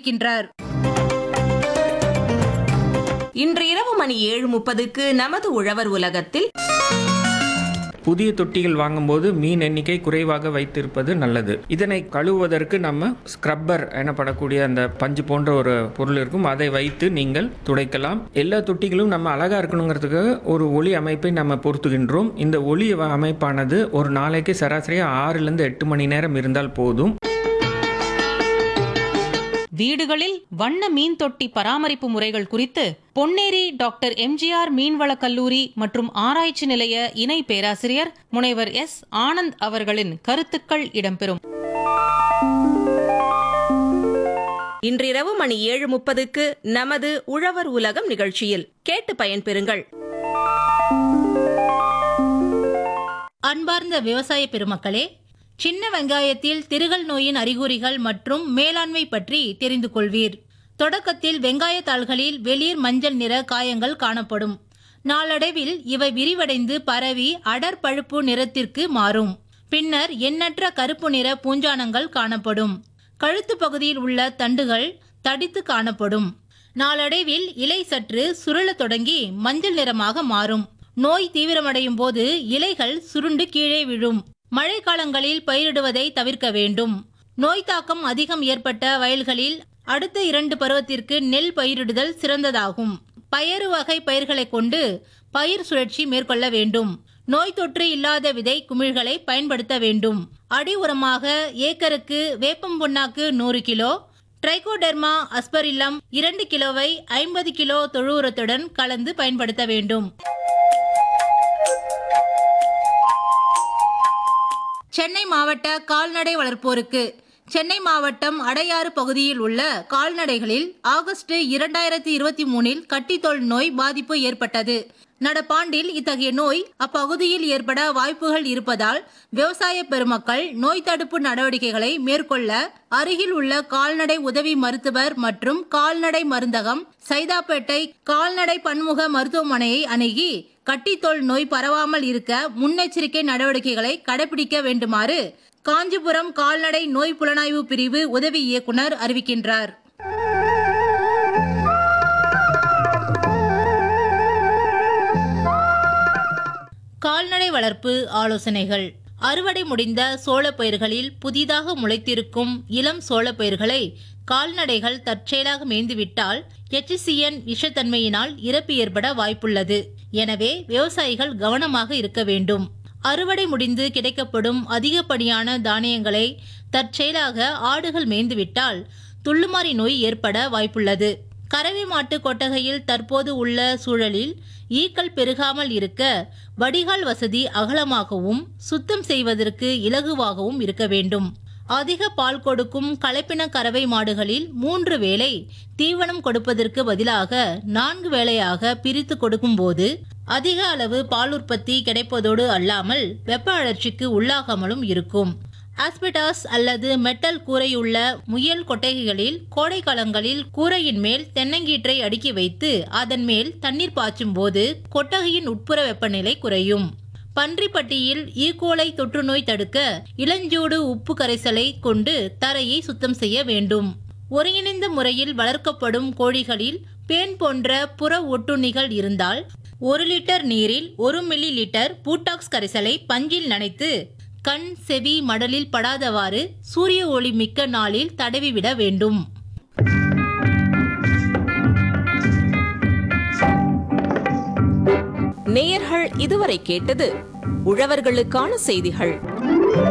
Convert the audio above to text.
தெரிவிக்கின்றார் இன்று இரவு மணி ஏழு முப்பதுக்கு நமது உழவர் உலகத்தில் புதிய தொட்டிகள் வாங்கும்போது மீன் எண்ணிக்கை குறைவாக வைத்திருப்பது நல்லது இதனை கழுவுவதற்கு நம்ம ஸ்க்ரப்பர் எனப்படக்கூடிய அந்த பஞ்சு போன்ற ஒரு பொருள் இருக்கும் அதை வைத்து நீங்கள் துடைக்கலாம் எல்லா தொட்டிகளும் நம்ம அழகா இருக்கணுங்கிறதுக்கு ஒரு ஒளி அமைப்பை நம்ம பொருத்துகின்றோம் இந்த ஒளி அமைப்பானது ஒரு நாளைக்கு சராசரியாக ஆறிலிருந்து எட்டு மணி நேரம் இருந்தால் போதும் வீடுகளில் வண்ண மீன் தொட்டி பராமரிப்பு முறைகள் குறித்து பொன்னேரி டாக்டர் எம்ஜிஆர் மீன்வள கல்லூரி மற்றும் ஆராய்ச்சி நிலைய இணை பேராசிரியர் முனைவர் எஸ் ஆனந்த் அவர்களின் கருத்துக்கள் இடம்பெறும் இன்றிரவு மணி ஏழு முப்பதுக்கு நமது உழவர் உலகம் நிகழ்ச்சியில் கேட்டு பயன்பெறுங்கள் அன்பார்ந்த விவசாய பெருமக்களே சின்ன வெங்காயத்தில் திருகல் நோயின் அறிகுறிகள் மற்றும் மேலாண்மை பற்றி தெரிந்து கொள்வீர் தொடக்கத்தில் வெங்காய தாள்களில் வெளிர் மஞ்சள் நிற காயங்கள் காணப்படும் நாளடைவில் இவை விரிவடைந்து பரவி அடர் பழுப்பு நிறத்திற்கு மாறும் பின்னர் எண்ணற்ற கருப்பு நிற பூஞ்சானங்கள் காணப்படும் கழுத்து பகுதியில் உள்ள தண்டுகள் தடித்து காணப்படும் நாளடைவில் இலை சற்று சுருளத் தொடங்கி மஞ்சள் நிறமாக மாறும் நோய் தீவிரமடையும் போது இலைகள் சுருண்டு கீழே விழும் மழைக்காலங்களில் பயிரிடுவதை தவிர்க்க வேண்டும் நோய் தாக்கம் அதிகம் ஏற்பட்ட வயல்களில் அடுத்த இரண்டு பருவத்திற்கு நெல் பயிரிடுதல் சிறந்ததாகும் பயறு வகை பயிர்களை கொண்டு பயிர் சுழற்சி மேற்கொள்ள வேண்டும் நோய் தொற்று இல்லாத விதை குமிழ்களை பயன்படுத்த வேண்டும் அடி உரமாக ஏக்கருக்கு வேப்பம் புண்ணாக்கு நூறு கிலோ ட்ரைகோடெர்மா அஸ்பரில்லம் இரண்டு கிலோவை ஐம்பது கிலோ தொழு உரத்துடன் கலந்து பயன்படுத்த வேண்டும் சென்னை மாவட்ட கால்நடை வளர்ப்போருக்கு சென்னை மாவட்டம் அடையாறு பகுதியில் உள்ள கால்நடைகளில் ஆகஸ்ட் இரண்டாயிரத்தி இருபத்தி மூணில் கட்டித்தோல் நோய் பாதிப்பு ஏற்பட்டது நடப்பாண்டில் இத்தகைய நோய் அப்பகுதியில் ஏற்பட வாய்ப்புகள் இருப்பதால் விவசாய பெருமக்கள் நோய் தடுப்பு நடவடிக்கைகளை மேற்கொள்ள அருகில் உள்ள கால்நடை உதவி மருத்துவர் மற்றும் கால்நடை மருந்தகம் சைதாப்பேட்டை கால்நடை பன்முக மருத்துவமனையை அணுகி கட்டித்தோல் நோய் பரவாமல் இருக்க முன்னெச்சரிக்கை நடவடிக்கைகளை கடைபிடிக்க வேண்டுமாறு காஞ்சிபுரம் கால்நடை நோய் புலனாய்வு பிரிவு உதவி இயக்குனர் அறிவிக்கின்றார் கால்நடை வளர்ப்பு ஆலோசனைகள் அறுவடை முடிந்த சோளப் பயிர்களில் புதிதாக முளைத்திருக்கும் இளம் சோளப் பயிர்களை கால்நடைகள் தற்செயலாக மேய்ந்துவிட்டால் எச்சிசிஎன் விஷத்தன்மையினால் இறப்பு ஏற்பட வாய்ப்புள்ளது எனவே விவசாயிகள் கவனமாக இருக்க வேண்டும் அறுவடை முடிந்து கிடைக்கப்படும் அதிகப்படியான தானியங்களை தற்செயலாக ஆடுகள் மேய்ந்துவிட்டால் துள்ளுமாறி நோய் ஏற்பட வாய்ப்புள்ளது கறவை மாட்டு கொட்டகையில் தற்போது உள்ள சூழலில் ஈக்கள் பெருகாமல் இருக்க வடிகால் வசதி அகலமாகவும் சுத்தம் செய்வதற்கு இலகுவாகவும் இருக்க வேண்டும் அதிக பால் கொடுக்கும் கலப்பின கறவை மாடுகளில் மூன்று வேளை தீவனம் கொடுப்பதற்கு பதிலாக நான்கு வேளையாக பிரித்து கொடுக்கும்போது அதிக அளவு பால் உற்பத்தி கிடைப்பதோடு அல்லாமல் வெப்ப அழற்சிக்கு உள்ளாகாமலும் இருக்கும் ஆஸ்பெடாஸ் அல்லது மெட்டல் கூரையுள்ள முயல் கொட்டகைகளில் கோடை காலங்களில் கூரையின் மேல் தென்னங்கீற்றை அடுக்கி வைத்து அதன் மேல் தண்ணீர் பாய்ச்சும் போது கொட்டகையின் உட்புற வெப்பநிலை குறையும் பன்றிப்பட்டியில் ஈகோலை தொற்றுநோய் தடுக்க இளஞ்சூடு உப்பு கரைசலை கொண்டு தரையை சுத்தம் செய்ய வேண்டும் ஒருங்கிணைந்த முறையில் வளர்க்கப்படும் கோழிகளில் பேன் போன்ற புற ஒட்டுண்ணிகள் இருந்தால் ஒரு லிட்டர் நீரில் ஒரு மில்லி லிட்டர் பூட்டாக்ஸ் கரைசலை பஞ்சில் நனைத்து கண் செவி மடலில் படாதவாறு சூரிய ஒளி மிக்க நாளில் தடவிவிட வேண்டும் நேயர்கள் இதுவரை கேட்டது உழவர்களுக்கான செய்திகள்